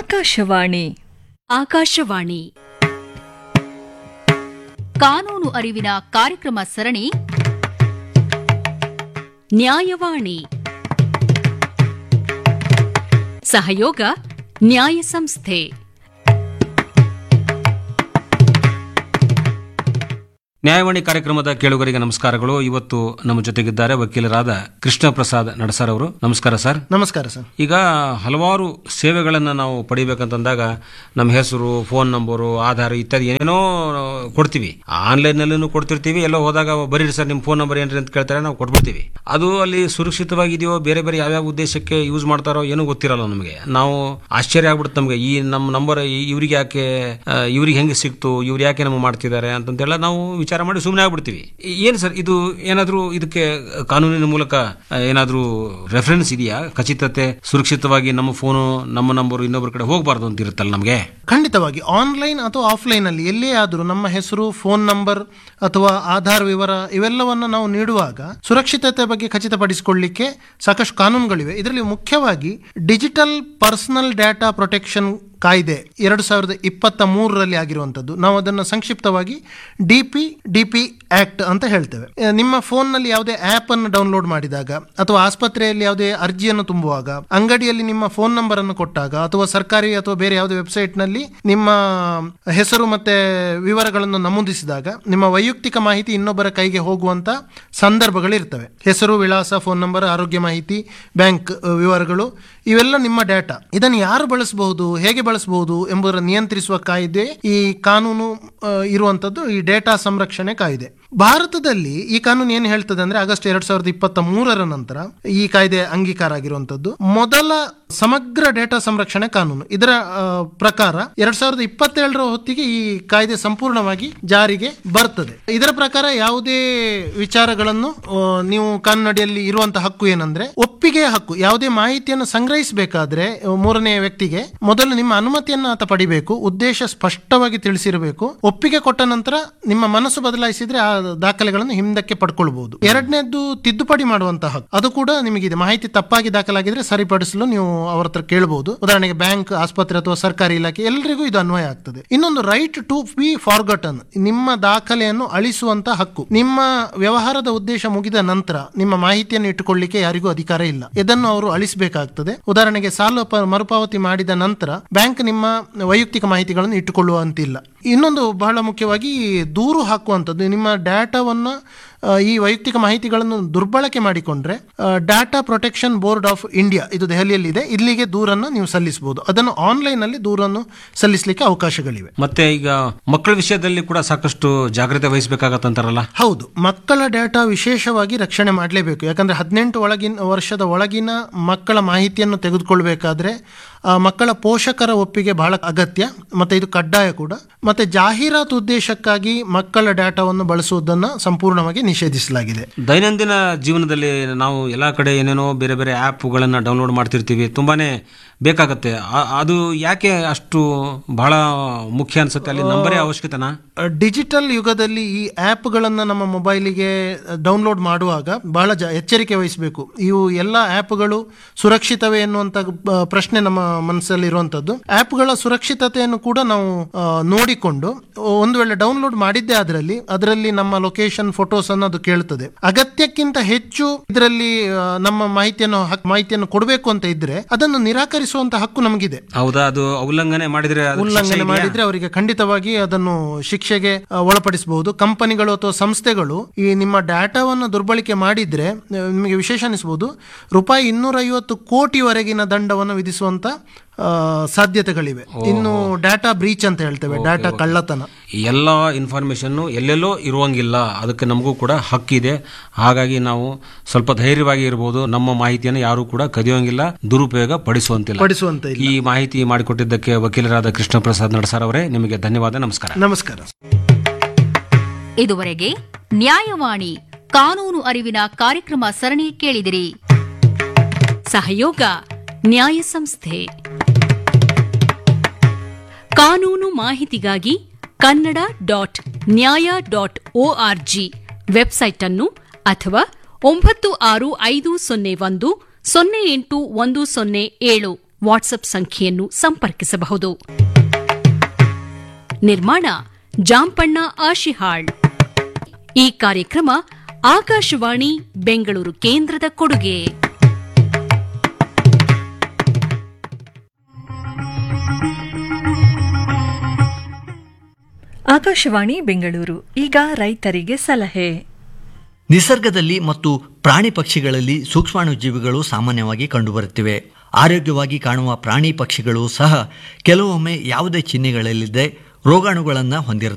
ಆಕಾಶವಾಣಿ ಆಕಾಶವಾಣಿ ಕಾನೂನು ಅರಿವಿನ ಕಾರ್ಯಕ್ರಮ ಸರಣಿ ನ್ಯಾಯವಾಣಿ ಸಹಯೋಗ ನ್ಯಾಯ ಸಂಸ್ಥೆ ನ್ಯಾಯವಾಣಿ ಕಾರ್ಯಕ್ರಮದ ಕೇಳುಗರಿಗೆ ನಮಸ್ಕಾರಗಳು ಇವತ್ತು ನಮ್ಮ ಜೊತೆಗಿದ್ದಾರೆ ವಕೀಲರಾದ ಕೃಷ್ಣ ಪ್ರಸಾದ್ ನಡಸರ್ ಅವರು ನಮಸ್ಕಾರ ಸರ್ ನಮಸ್ಕಾರ ಸರ್ ಈಗ ಹಲವಾರು ಸೇವೆಗಳನ್ನು ನಾವು ಪಡಿಬೇಕಂತಂದಾಗ ನಮ್ಮ ಹೆಸರು ಫೋನ್ ನಂಬರು ಆಧಾರ್ ಇತ್ಯಾದಿ ಏನೇನೋ ಕೊಡ್ತೀವಿ ಆನ್ಲೈನ್ನಲ್ಲೂ ಕೊಡ್ತಿರ್ತೀವಿ ಎಲ್ಲೋ ಹೋದಾಗ ಬರೀರಿ ಸರ್ ನಿಮ್ಮ ಫೋನ್ ನಂಬರ್ ಏನ್ರಿ ಅಂತ ಕೇಳ್ತಾರೆ ನಾವು ಕೊಟ್ಬಿಡ್ತೀವಿ ಅದು ಅಲ್ಲಿ ಸುರಕ್ಷಿತವಾಗಿದೆಯೋ ಬೇರೆ ಬೇರೆ ಯಾವ್ಯಾವ ಉದ್ದೇಶಕ್ಕೆ ಯೂಸ್ ಮಾಡ್ತಾರೋ ಏನೂ ಗೊತ್ತಿರಲ್ಲ ನಮಗೆ ನಾವು ಆಶ್ಚರ್ಯ ಆಗ್ಬಿಡುತ್ತೆ ನಮಗೆ ಈ ನಮ್ಮ ನಂಬರ್ ಇವ್ರಿಗೆ ಯಾಕೆ ಆ, ಇವ್ರಿಗೆ ಹೆಂಗೆ ಸಿಕ್ತು ಇವ್ರು ಯಾಕೆ ನಮಗೆ ಮಾಡ್ತಿದ್ದಾರೆ ಅಂತಂತೆಲ್ಲ ನಾವು ವಿಚಾರ ಮಾಡಿ ಸುಮ್ಮನೆ ಆಗ್ಬಿಡ್ತೀವಿ ಏನು ಸರ್ ಇದು ಏನಾದರೂ ಇದಕ್ಕೆ ಕಾನೂನಿನ ಮೂಲಕ ಆ, ಏನಾದರೂ ರೆಫರೆನ್ಸ್ ಇದೆಯಾ ಖಚಿತತೆ ಸುರಕ್ಷಿತವಾಗಿ ನಮ್ಮ ಫೋನು ನಮ್ಮ ನಂಬರು ಇನ್ನೊಬ್ಬರ ಕಡೆ ಹೋಗಬಾರ್ದು ಅಂತ ಇರುತ್ತಲ್ಲ ನಮಗೆ ಖಂಡಿತವಾಗಿ ಆನ್ಲೈನ್ ಅಥವಾ ಆಫ್ಲೈನ್ ಅಲ್ಲಿ ಎಲ್ಲೇ ಆದರೂ ನಮ್ಮ ಹೆಸರು ಫೋನ್ ನಂಬರ್ ಅಥವಾ ಆಧಾರ್ ವಿವರ ಇವೆಲ್ಲವನ್ನು ನಾವು ನೀಡುವಾಗ ಸುರಕ್ಷಿತತೆ ಬಗ್ಗೆ ಖಚಿತಪಡಿಸಿಕೊಳ್ಳಿಕ್ಕೆ ಸಾಕಷ್ಟು ಕಾನೂನುಗಳಿವೆ ಇದರಲ್ಲಿ ಮುಖ್ಯವಾಗಿ ಡಿಜಿಟಲ್ ಪರ್ಸನಲ್ ಡೇಟಾ ಪ್ರೊಟೆಕ್ಷನ್ ಕಾಯ್ದೆ ಎರಡು ಸಾವಿರದ ಇಪ್ಪತ್ತ ಮೂರರಲ್ಲಿ ಆಗಿರುವಂಥದ್ದು ನಾವು ಅದನ್ನು ಸಂಕ್ಷಿಪ್ತವಾಗಿ D P D P act ಅಂತ ಹೇಳ್ತೇವೆ ಆ, ನಿಮ್ಮ ಫೋನ್ನಲ್ಲಿ ಯಾವುದೇ ಆ್ಯಪ್ ಅನ್ನು ಡೌನ್ಲೋಡ್ ಮಾಡಿದಾಗ ಅಥವಾ ಆಸ್ಪತ್ರೆಯಲ್ಲಿ ಯಾವುದೇ ಅರ್ಜಿಯನ್ನು ತುಂಬುವಾಗ ಅಂಗಡಿಯಲ್ಲಿ ನಿಮ್ಮ ಫೋನ್ ನಂಬರ್ ಅನ್ನು ಕೊಟ್ಟಾಗ ಅಥವಾ ಸರ್ಕಾರಿ ಅಥವಾ ಬೇರೆ ಯಾವುದೇ ವೆಬ್ಸೈಟ್ನಲ್ಲಿ ನಿಮ್ಮ ಹೆಸರು ಮತ್ತೆ ವಿವರಗಳನ್ನು ನಮೂದಿಸಿದಾಗ ನಿಮ್ಮ ವೈಯಕ್ತಿಕ ಮಾಹಿತಿ ಇನ್ನೊಬ್ಬರ ಕೈಗೆ ಹೋಗುವಂತ ಸಂದರ್ಭಗಳಿರ್ತವೆ ಹೆಸರು ವಿಳಾಸ ಫೋನ್ ನಂಬರ್ ಆರೋಗ್ಯ ಮಾಹಿತಿ ಬ್ಯಾಂಕ್ ಅ, ವಿವರಗಳು ಇವೆಲ್ಲ ನಿಮ್ಮ ಡೇಟಾ ಇದನ್ನು ಯಾರು ಬಳಸಬಹುದು ಹೇಗೆ ಬಳಸಬಹುದು ಎಂಬುದರ ನಿಯಂತ್ರಿಸುವ ಕಾಯ್ದೆ ಈ ಕಾನೂನು ಅ, ಇರುವಂತದ್ದು ಈ ಡೇಟಾ ಸಂರಕ್ಷಣೆ ಕಾಯ್ದೆ ಭಾರತದಲ್ಲಿ ಈ ಕಾನೂನು ಏನು ಹೇಳ್ತದೆ ಅಂದ್ರೆ ಆಗಸ್ಟ್ ಎರಡ್ ಸಾವಿರದ ಇಪ್ಪತ್ತ ಮೂರರ ನಂತರ ಈ ಕಾಯ್ದೆ ಅಂಗೀಕಾರ ಆಗಿರುವಂತದ್ದು ಮೊದಲ ಸಮಗ್ರ ಡೇಟಾ ಸಂರಕ್ಷಣೆ ಕಾನೂನು ಇದರ ಆ, ಪ್ರಕಾರ ಎರಡ್ ಸಾವಿರದ ಇಪ್ಪತ್ತೇಳರ ಹೊತ್ತಿಗೆ ಈ ಕಾಯ್ದೆ ಸಂಪೂರ್ಣವಾಗಿ ಜಾರಿಗೆ ಬರ್ತದೆ ಇದರ ಪ್ರಕಾರ ಯಾವುದೇ ವಿಚಾರಗಳನ್ನು ಆ, ನೀವು ಕಾನೂನಡಿಯಲ್ಲಿ ಇರುವಂತಹ ಹಕ್ಕು ಏನಂದ್ರೆ ಒಪ್ಪಿಗೆಯ ಹಕ್ಕು ಯಾವುದೇ ಮಾಹಿತಿಯನ್ನು ಸಂಗ್ರಹಿಸಬೇಕಾದ್ರೆ ಆ, ಮೂರನೇ ವ್ಯಕ್ತಿಗೆ ಮೊದಲು ನಿಮ್ಮ ಅನುಮತಿಯನ್ನು ಆತ ಪಡಿಬೇಕು ಉದ್ದೇಶ ಸ್ಪಷ್ಟವಾಗಿ ತಿಳಿಸಿರಬೇಕು ಒಪ್ಪಿಗೆ ಕೊಟ್ಟ ನಂತರ ನಿಮ್ಮ ಮನಸ್ಸು ಬದಲಾಯಿಸಿದ್ರೆ ಆ ದಾಖಲೆಗಳನ್ನು ಹಿಂದಕ್ಕೆ ಪಡ್ಕೊಳ್ಬಹುದು ಎರಡನೇದ್ದು ತಿದ್ದುಪಡಿ ಮಾಡುವಂತಹ ಹಕ್ಕು ಅದು ಕೂಡ ನಿಮಗಿದೆ ಮಾಹಿತಿ ತಪ್ಪಾಗಿ ದಾಖಲಾಗಿದ್ರೆ ಸರಿಪಡಿಸಲು ನೀವು ಅವರ ಹತ್ರ ಕೇಳಬಹುದು ಉದಾಹರಣೆಗೆ ಬ್ಯಾಂಕ್ ಆಸ್ಪತ್ರೆ ಅಥವಾ ಸರ್ಕಾರಿ ಇಲಾಖೆ ಎಲ್ಲರಿಗೂ ಇದು ಅನ್ವಯ ಆಗ್ತದೆ ಇನ್ನೊಂದು ರೈಟ್ ಟು ಬಿ ಫಾರ್ಗಟನ್ ನಿಮ್ಮ ದಾಖಲೆಯನ್ನು ಅಳಿಸುವಂತ ಹಕ್ಕು ನಿಮ್ಮ ವ್ಯವಹಾರದ ಉದ್ದೇಶ ಮುಗಿದ ನಂತರ ನಿಮ್ಮ ಮಾಹಿತಿಯನ್ನು ಇಟ್ಟುಕೊಳ್ಳಿಕ್ಕೆ ಯಾರಿಗೂ ಅಧಿಕಾರ ಇಲ್ಲ ಇದನ್ನು ಅವರು ಅಳಿಸಬೇಕಾಗ್ತದೆ ಉದಾಹರಣೆಗೆ ಸಾಲ ಪ- ಮರುಪಾವತಿ ಮಾಡಿದ ನಂತರ ಬ್ಯಾಂಕ್ ನಿಮ್ಮ ವೈಯಕ್ತಿಕ ಮಾಹಿತಿಗಳನ್ನು ಇಟ್ಟುಕೊಳ್ಳುವಂತಿಲ್ಲ ಇನ್ನೊಂದು ಬಹಳ ಮುಖ್ಯವಾಗಿ ದೂರು ಹಾಕುವಂಥದ್ದು ನಿಮ್ಮ ಡೇಟಾವನ್ನು ಆ, ಈ ವೈಯಕ್ತಿಕ ಮಾಹಿತಿಗಳನ್ನು ದುರ್ಬಳಕೆ ಮಾಡಿಕೊಂಡ್ರೆ data protection board of India ಇದು ದೆಹಲಿಯಲ್ಲಿದೆ ಇಲ್ಲಿಗೆ ದೂರನ್ನು ನೀವು ಸಲ್ಲಿಸಬಹುದು ಅದನ್ನು ಆನ್ಲೈನ್ ಅಲ್ಲಿ ದೂರನ್ನು ಸಲ್ಲಿಸಲಿಕ್ಕೆ ಅವಕಾಶಗಳಿವೆ ಮತ್ತೆ ಈಗ ಮಕ್ಕಳ ವಿಷಯದಲ್ಲಿ ಕೂಡ ಸಾಕಷ್ಟು ಜಾಗ್ರತೆ ವಹಿಸಬೇಕಾಗತ್ತಂತಾರಲ್ಲ ಹೌದು ಮಕ್ಕಳ ಡೇಟಾ ವಿಶೇಷವಾಗಿ ರಕ್ಷಣೆ ಮಾಡಲೇಬೇಕು ಯಾಕಂದ್ರೆ ಹದಿನೆಂಟು ಒಳಗಿನ ವರ್ಷದ ಒಳಗಿನ ಮಕ್ಕಳ ಮಾಹಿತಿಯನ್ನು ತೆಗೆದುಕೊಳ್ಬೇಕಾದ್ರೆ ಆ ಮಕ್ಕಳ ಪೋಷಕರ ಒಪ್ಪಿಗೆ ಬಹಳ ಅಗತ್ಯ ಮತ್ತೆ ಇದು ಕಡ್ಡಾಯ ಕೂಡ ಮತ್ತೆ ಜಾಹೀರಾತು ಉದ್ದೇಶಕ್ಕಾಗಿ ಮಕ್ಕಳ ಡೇಟಾವನ್ನು ಬಳಸುವುದನ್ನು ಸಂಪೂರ್ಣವಾಗಿ ನಿಷೇಧಿಸಲಾಗಿದೆ ದೈನಂದಿನ ಜೀವನದಲ್ಲಿ ನಾವು ಎಲ್ಲ ಕಡೆ ಏನೇನೋ ಬೇರೆ ಬೇರೆ ಆ್ಯಪ್ಗಳನ್ನು ಡೌನ್ಲೋಡ್ ಮಾಡ್ತಿರ್ತೀವಿ ತುಂಬಾನೇ ಬೇಕಾಗತ್ತೆ ಆ- ಅದು ಯಾಕೆ ಅಷ್ಟು ಬಹಳ ಮುಖ್ಯ ಅನ್ಸುತ್ತೆ ಅಲ್ಲಿ ನಂಬರೇ ಅವಶ್ಯಕತೆನಾ ಡಿಜಿಟಲ್ ಯುಗದಲ್ಲಿ ಈ ಆ್ಯಪ್ಗಳನ್ನು ನಮ್ಮ ಮೊಬೈಲಿಗೆ ಡೌನ್ಲೋಡ್ ಮಾಡುವಾಗ ಬಹಳ ಜ ಎಚ್ಚರಿಕೆ ವಹಿಸಬೇಕು ಇವು ಎಲ್ಲ ಆ್ಯಪ್ಗಳು ಸುರಕ್ಷಿತವೇ ಎನ್ನುವಂಥ ಬ- ಪ್ರಶ್ನೆ ನಮ್ಮ ಮನಸ್ಸಲ್ಲಿ ಇರುವಂಥದ್ದು ಆ್ಯಪ್ಗಳ ಸುರಕ್ಷಿತತೆಯನ್ನು ಕೂಡ ನಾವು ಆ, ನೋಡಿಕೊಂಡು ಒಂದು ವೇಳೆ ಡೌನ್ಲೋಡ್ ಮಾಡಿದ್ದೆ ಅದರಲ್ಲಿ ಅದರಲ್ಲಿ ನಮ್ಮ ಲೊಕೇಶನ್ ಫೋಟೋಸ್ ಅನ್ನು ಅದು ಕೇಳ್ತದೆ ಅಗತ್ಯಕ್ಕಿಂತ ಹೆಚ್ಚು ಇದರಲ್ಲಿ ಆ, ನಮ್ಮ ಮಾಹಿತಿಯನ್ನು ಹಕ್- ಮಾಹಿತಿಯನ್ನು ಕೊಡಬೇಕು ಅಂತ ಇದ್ರೆ ಅದನ್ನು ನಿರಾಕರಿಸುವಂತ ಹಕ್ಕು ನಮಗಿದೆ ಹೌದಾ ಅದು ಉಲ್ಲಂಘನೆ ಮಾಡಿದ್ರೆ ಅದಕ್ಕೆ ಶಿಕ್ಷೆ ಉಲ್ಲಂಘನೆ ಇದೆಯಾ? ಮಾಡಿದ್ರೆ ಅವರಿಗೆ ಖಂಡಿತವಾಗಿ ಅದನ್ನು ಶಿಕ್ಷೆಗೆ ಆ, ಒಳಪಡಿಸಬಹುದು ಕಂಪನಿಗಳು ಅಥವಾ ಸಂಸ್ಥೆಗಳು ಈ ನಿಮ್ಮ ಡಾಟಾವನ್ನು ದುರ್ಬಳಕೆ ಮಾಡಿದ್ರೆ ಆ, ನಿಮಗೆ ವಿಶೇಷ ಅನಿಸಬಹುದು ರೂಪಾಯಿ ಇನ್ನೂರ ಐವತ್ತು ಕೋಟಿವರೆಗಿನ ದಂಡವನ್ನು ವಿಧಿಸುವಂತ ಆ, ಸಾಧ್ಯತೆಗಳಿವೆ ಇನ್ನು ಡಾಟಾ ಬ್ರೀಚ್ ಅಂತ ಹೇಳ್ತೇವೆ ಡಾಟಾ ಕಳ್ಳತನ ಈ ಎಲ್ಲ ಇನ್ಫಾರ್ಮೇಶನ್ನು ಎಲ್ಲೆಲ್ಲೋ ಇರುವಂಗಿಲ್ಲ ಅದಕ್ಕೆ ನಮಗೂ ಕೂಡ ಹಕ್ಕಿದೆ ಹಾಗಾಗಿ ನಾವು ಸ್ವಲ್ಪ ಧೈರ್ಯವಾಗಿ ಇರಬಹುದು ನಮ್ಮ ಮಾಹಿತಿಯನ್ನು ಯಾರು ಕೂಡ ಕದಿಯೋಂಗಿಲ್ಲ ದುರುಪಯೋಗ ಪಡಿಸುವಂತಿಲ್ಲ ಪಡಿಸುವಂತ ಇಲ್ಲ ಈ ಮಾಹಿತಿ ಮಾಡಿಕೊಟ್ಟಿದ್ದಕ್ಕೆ ವಕೀಲರಾದ ಕೃಷ್ಣ ಪ್ರಸಾದ್ ನಡಸಾರ್ ಅವರೇ ನಿಮಗೆ ಧನ್ಯವಾದ ನಮಸ್ಕಾರ ನಮಸ್ಕಾರ ಇದುವರೆಗೆ ನ್ಯಾಯವಾಣಿ ಕಾನೂನು ಅರಿವಿನ ಕಾರ್ಯಕ್ರಮ ಸರಣಿ ಕೇಳಿದಿರಿ ಸಹಯೋಗ ನ್ಯಾಯ ಸಂಸ್ಥೆ ಕಾನೂನು ಮಾಹಿತಿಗಾಗಿ Kannada dot Nyaya dot O R G website ಅನ್ನು ಅಥವಾ ಒಂಬತ್ತು ಆರು ಐದು ಸೊನ್ನೆ ಒಂದು ಸೊನ್ನೆ ಎಂಟು ಒಂದು ಸೊನ್ನೆ ಏಳು ವಾಟ್ಸ್ಆಪ್ ಸಂಖ್ಯೆಯನ್ನು ಸಂಪರ್ಕಿಸಬಹುದು ನಿರ್ಮಾಣ ಜಾಂಪಣ್ಣ ಆಶಿಹಾಳ್ ಈ ಕಾರ್ಯಕ್ರಮ ಆಕಾಶವಾಣಿ ಬೆಂಗಳೂರು ಕೇಂದ್ರದ ಕೊಡುಗೆ ಆಕಾಶವಾಣಿ ಬೆಂಗಳೂರು ಈಗ ರೈತರಿಗೆ ಸಲಹೆ ನಿಸರ್ಗದಲ್ಲಿ ಮತ್ತು ಪ್ರಾಣಿ ಪಕ್ಷಿಗಳಲ್ಲಿ ಸೂಕ್ಷ್ಮಾಣುಜೀವಿಗಳು ಸಾಮಾನ್ಯವಾಗಿ ಕಂಡುಬರುತ್ತಿವೆ ಆರೋಗ್ಯವಾಗಿ ಕಾಣುವ ಪ್ರಾಣಿ ಪಕ್ಷಿಗಳು ಸಹ ಕೆಲವೊಮ್ಮೆ ಯಾವುದೇ ಚಿಹ್ನೆಗಳಿಲ್ಲದೆ ರೋಗಾಣುಗಳನ್ನು ಹೊಂದಿರುತ್ತವೆ